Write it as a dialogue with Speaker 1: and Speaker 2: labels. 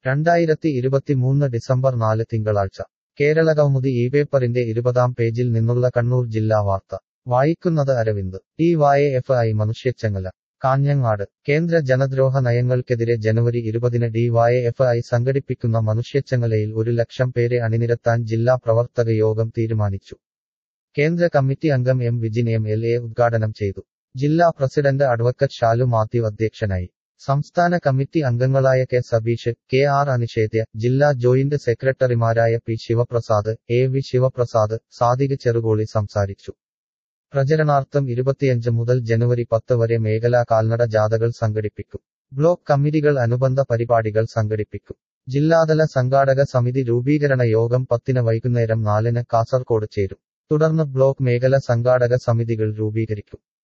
Speaker 1: രണ്ടായിരത്തി ഇരുപത്തിമൂന്ന് ഡിസംബർ നാല് തിങ്കളാഴ്ച കേരള കൗമുദി ഈ പേപ്പറിന്റെ ഇരുപതാം പേജിൽ നിന്നുള്ള കണ്ണൂർ ജില്ലാ വാർത്ത വായിക്കുന്നത് Aravind D Y F I മനുഷ്യച്ചങ്ങല കാഞ്ഞങ്ങാട് കേന്ദ്ര ജനദ്രോഹ നയങ്ങൾക്കെതിരെ ജനുവരി ഇരുപതിന് ഡി വായ എഫ് ഐ സംഘടിപ്പിക്കുന്ന മനുഷ്യച്ചങ്ങലയിൽ ഒരു ലക്ഷം പേരെ അണിനിരത്താൻ ജില്ലാ പ്രവർത്തക യോഗം തീരുമാനിച്ചു കേന്ദ്ര കമ്മിറ്റി അംഗം M Vijin M L A ഉദ്ഘാടനം ചെയ്തു ജില്ലാ പ്രസിഡന്റ് അഡ്വക്കറ്റ് ഷാലു മാത്യു അധ്യക്ഷനായി സംസ്ഥാന കമ്മിറ്റി അംഗങ്ങളായ K Sabeesh K R Anishedya ജില്ലാ ജോയിന്റ് സെക്രട്ടറിമാരായ P Sivaprasad A V Sivaprasad Sadiq Cherukoli സംസാരിച്ചു പ്രചരണാർത്ഥം ഇരുപത്തിയഞ്ച് മുതൽ ജനുവരി പത്ത് വരെ മേഖലാ കാൽനട ജാഥകൾ സംഘടിപ്പിക്കും ബ്ലോക്ക് കമ്മിറ്റികൾ അനുബന്ധ പരിപാടികൾ സംഘടിപ്പിക്കും ജില്ലാതല സംഘാടക സമിതി രൂപീകരണ യോഗം പത്തിന് വൈകുന്നേരം നാലിന് കാസർകോട് ചേരും തുടർന്ന് ബ്ലോക്ക് മേഖല സംഘാടക സമിതികൾ രൂപീകരിക്കും